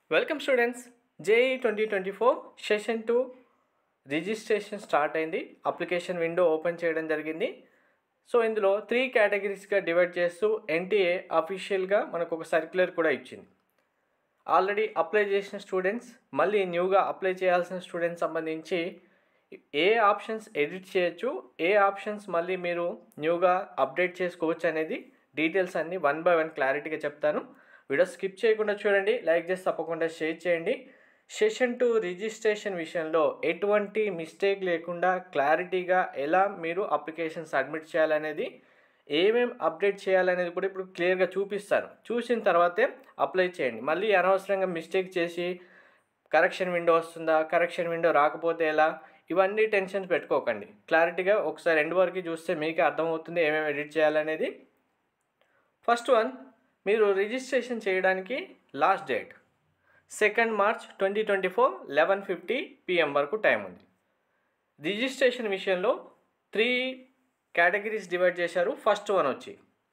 welcome students JEE twenty twenty four session two registration start అయింది application window open చేయడం జరిగింది so ఇందులో three కేటగిరీస్గా డివైడ్ చేస్తూ ఎన్టీఏ అఫీషియల్గా మనకు ఒక సర్క్యులర్ కూడా ఇచ్చింది ఆల్రెడీ అప్లై చేసిన స్టూడెంట్స్ మళ్ళీ న్యూగా అప్లై చేయాల్సిన స్టూడెంట్స్ సంబంధించి ఏ ఆప్షన్స్ ఎడిట్ చేయొచ్చు ఏ ఆప్షన్స్ మళ్ళీ మీరు న్యూగా అప్డేట్ చేసుకోవచ్చు అనేది డీటెయిల్స్ అన్నీ వన్ బై వన్ క్లారిటీగా చెప్తాను వీడియో స్కిప్ చేయకుండా చూడండి లైక్ చేసి తప్పకుండా షేర్ చేయండి సెషన్ టూ రిజిస్ట్రేషన్ విషయంలో ఎటువంటి మిస్టేక్ లేకుండా క్లారిటీగా ఎలా మీరు అప్లికేషన్ సబ్మిట్ చేయాలనేది ఏమేం అప్డేట్ చేయాలనేది కూడా ఇప్పుడు క్లియర్గా చూపిస్తాను చూసిన తర్వాతే అప్లై చేయండి మళ్ళీ అనవసరంగా మిస్టేక్ చేసి కరెక్షన్ విండో వస్తుందా కరెక్షన్ విండో రాకపోతే ఎలా ఇవన్నీ టెన్షన్స్ పెట్టుకోకండి క్లారిటీగా ఒకసారి ఎండ్ వరకు చూస్తే మీకే అర్థమవుతుంది ఏమేమి ఎడిట్ చేయాలనేది ఫస్ట్ వన్ మీరు రిజిస్ట్రేషన్ చేయడానికి last date second March twenty twenty four eleven fifty PM వరకు టైం ఉంది రిజిస్ట్రేషన్ విషయంలో త్రీ కేటగిరీస్ డివైడ్ చేశారు ఫస్ట్ వన్ వచ్చి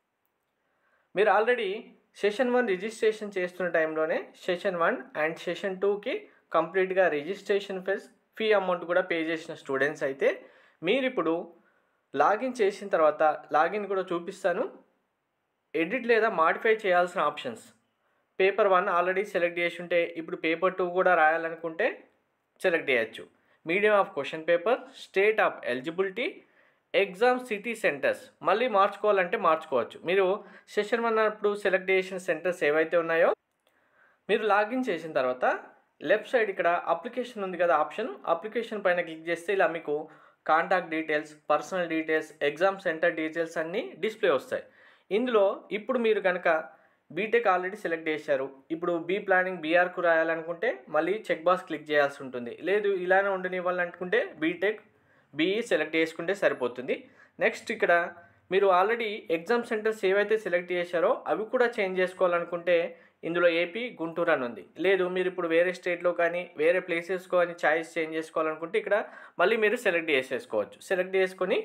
మీరు ఆల్రెడీ సెషన్ వన్ రిజిస్ట్రేషన్ చేస్తున్న టైంలోనే సెషన్ వన్ అండ్ సెషన్ టూకి కంప్లీట్గా రిజిస్ట్రేషన్ ఫీజ్ ఫీ అమౌంట్ కూడా పే చేసిన స్టూడెంట్స్ అయితే మీరు ఇప్పుడు లాగిన్ చేసిన తర్వాత లాగిన్ కూడా చూపిస్తాను ఎడిట్ లేదా మాడిఫై చేయాల్సిన options paper one already select చేసి ఉంటే ఇప్పుడు పేపర్ టూ కూడా రాయాలనుకుంటే సెలెక్ట్ చేయొచ్చు medium of question paper state of eligibility exam city centres మళ్ళీ మార్చుకోవాలంటే మార్చుకోవచ్చు మీరు సెషన్ వన్ అప్పుడు సెలెక్ట్ చేసిన సెంటర్స్ ఏవైతే ఉన్నాయో మీరు లాగిన్ చేసిన తర్వాత లెఫ్ట్ సైడ్ ఇక్కడ అప్లికేషన్ ఉంది కదా ఆప్షన్ అప్లికేషన్ పైన క్లిక్ చేస్తే ఇలా మీకు contact details personal details exam centre details అన్నీ డిస్ప్లే వస్తాయి ఇందులో ఇప్పుడు మీరు కనుక బీటెక్ ఆల్రెడీ సెలెక్ట్ చేశారు ఇప్పుడు బీ ప్లానింగ్ బీఆర్కు రాయాలనుకుంటే మళ్ళీ చెక్ బాక్స్ క్లిక్ చేయాల్సి ఉంటుంది లేదు ఇలానే ఉండనివ్వాలనుకుంటే బీటెక్ బీఈ సెలెక్ట్ చేసుకుంటే సరిపోతుంది నెక్స్ట్ ఇక్కడ మీరు ఆల్రెడీ ఎగ్జామ్ సెంటర్స్ ఏవైతే సెలెక్ట్ చేశారో అవి కూడా చేంజ్ చేసుకోవాలనుకుంటే ఇందులో ఏపీ గుంటూరు అని ఉంది లేదు మీరు ఇప్పుడు వేరే స్టేట్లో కానీ వేరే ప్లేసెస్కో అని చాయిస్ చేంజ్ చేసుకోవాలనుకుంటే ఇక్కడ మళ్ళీ మీరు సెలెక్ట్ చేసేసుకోవచ్చు సెలెక్ట్ చేసుకొని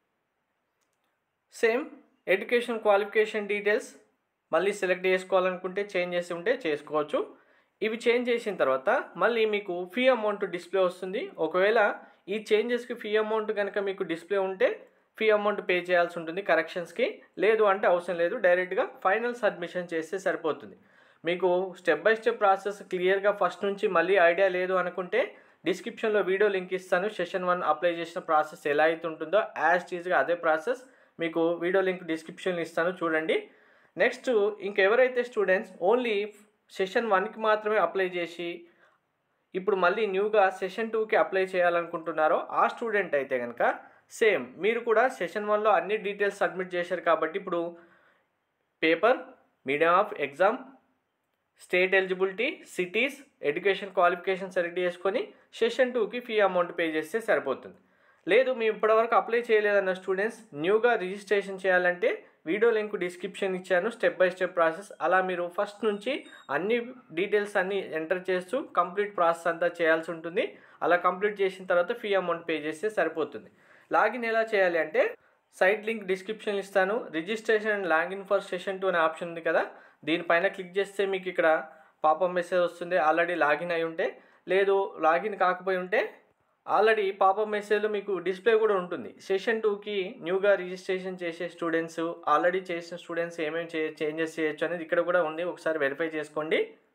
సేమ్ ఎడ్యుకేషన్ క్వాలిఫికేషన్ డీటెయిల్స్ మళ్ళీ సెలెక్ట్ చేసుకోవాలనుకుంటే చేంజ్ చేసి ఉంటే చేసుకోవచ్చు ఇవి చేంజ్ చేసిన తర్వాత మళ్ళీ మీకు ఫీ అమౌంట్ డిస్ప్లే వస్తుంది ఒకవేళ ఈ చేంజెస్కి ఫీ అమౌంట్ కనుక మీకు డిస్ప్లే ఉంటే ఫీ అమౌంట్ పే చేయాల్సి ఉంటుంది కరెక్షన్స్కి లేదు అంటే అవసరం లేదు డైరెక్ట్గా ఫైనల్ సబ్మిషన్ చేస్తే సరిపోతుంది మీకు స్టెప్ బై స్టెప్ ప్రాసెస్ క్లియర్గా ఫస్ట్ నుంచి మళ్ళీ ఐడియా లేదు అనుకుంటే డిస్క్రిప్షన్లో వీడియో లింక్ ఇస్తాను సెషన్ వన్ అప్లై చేసిన ప్రాసెస్ ఎలా అయితే ఉంటుందో యాజ్ టీజ్గా అదే ప్రాసెస్ మీకు వీడియో లింక్ డిస్క్రిప్షన్లో ఇస్తాను చూడండి నెక్స్ట్ ఇంకెవరైతే స్టూడెంట్స్ ఓన్లీ సెషన్ వన్కి మాత్రమే అప్లై చేసి ఇప్పుడు మళ్ళీ న్యూగా సెషన్ టూకి అప్లై చేయాలనుకుంటున్నారో ఆ స్టూడెంట్ అయితే కనుక సేమ్ మీరు కూడా సెషన్ వన్లో అన్ని డీటెయిల్స్ సబ్మిట్ చేశారు కాబట్టి ఇప్పుడు paper medium of exam state eligibility cities education qualification select చేసుకొని సెషన్ టూకి ఫీ అమౌంట్ పే చేస్తే సరిపోతుంది లేదు మేము ఇప్పటివరకు అప్లై చేయలేదన్న స్టూడెంట్స్ న్యూగా రిజిస్ట్రేషన్ చేయాలంటే వీడియో లింక్ డిస్క్రిప్షన్ ఇచ్చాను స్టెప్ బై స్టెప్ ప్రాసెస్ అలా మీరు ఫస్ట్ నుంచి అన్ని డీటెయిల్స్ అన్ని ఎంటర్ చేస్తూ కంప్లీట్ ప్రాసెస్ అంతా చేయాల్సి ఉంటుంది అలా కంప్లీట్ చేసిన తర్వాత ఫీ అమౌంట్ పే చేస్తే సరిపోతుంది లాగిన్ ఎలా చేయాలి అంటే సైట్ లింక్ డిస్క్రిప్షన్ ఇస్తాను registration and login for session two అనే ఆప్షన్ ఉంది కదా దీనిపైన క్లిక్ చేస్తే మీకు ఇక్కడ పాపం మెసేజ్ వస్తుంది ఆల్రెడీ లాగిన్ అయి ఉంటే లేదు లాగిన్ కాకపోయి ఉంటే ఆల్రెడీ పాపప్ మెసేజ్లో మీకు డిస్ప్లే కూడా ఉంటుంది సెషన్ టూకి న్యూగా రిజిస్ట్రేషన్ చేసే స్టూడెంట్స్ ఆల్రెడీ చేసిన స్టూడెంట్స్ ఏమేమి చే చేంజెస్ చేయొచ్చు అనేది ఇక్కడ కూడా ఉంది ఒకసారి వెరిఫై చేసుకోండి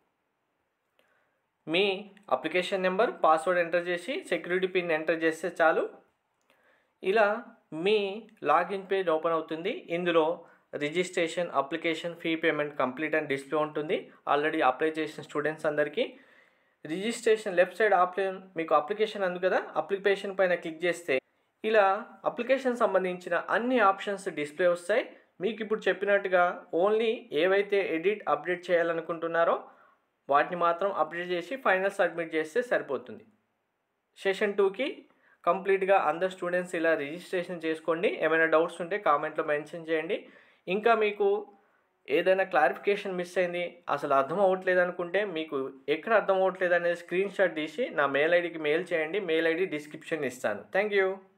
మీ అప్లికేషన్ నెంబర్ పాస్వర్డ్ ఎంటర్ చేసి సెక్యూరిటీ పిన్ ఎంటర్ చేస్తే చాలు ఇలా మీ లాగిన్ పేజ్ ఓపెన్ అవుతుంది ఇందులో registration application fee payment complete అని డిస్ప్లే ఉంటుంది ఆల్రెడీ అప్లై చేసిన స్టూడెంట్స్ అందరికీ రిజిస్ట్రేషన్ లెఫ్ట్ సైడ్ ఆప్షన్ మీకు అప్లికేషన్ అందు కదా అప్లికేషన్ పైన క్లిక్ చేస్తే ఇలా అప్లికేషన్ సంబంధించిన అన్ని ఆప్షన్స్ డిస్ప్లే వస్తాయి మీకు ఇప్పుడు చెప్పినట్టుగా ఓన్లీ ఏవైతే ఎడిట్ అప్డేట్ చేయాలనుకుంటున్నారో వాటిని మాత్రం అప్డేట్ చేసి ఫైనల్ సబ్మిట్ చేస్తే సరిపోతుంది సెషన్ టూకి కంప్లీట్గా అందరు స్టూడెంట్స్ ఇలా రిజిస్ట్రేషన్ చేసుకోండి ఏమైనా డౌట్స్ ఉంటే కామెంట్లో మెన్షన్ చేయండి ఇంకా మీకు ఏదైనా క్లారిఫికేషన్ మిస్ అయింది అసలు అర్థం అవ్వట్లేదు అనుకుంటే మీకు ఎక్కడ అర్థం అవ్వట్లేదు అనేది స్క్రీన్ షాట్ తీసి నా మెయిల్ ఐడికి మెయిల్ చేయండి మెయిల్ ఐడి డిస్క్రిప్షన్ ఇస్తాను థ్యాంక్ యూ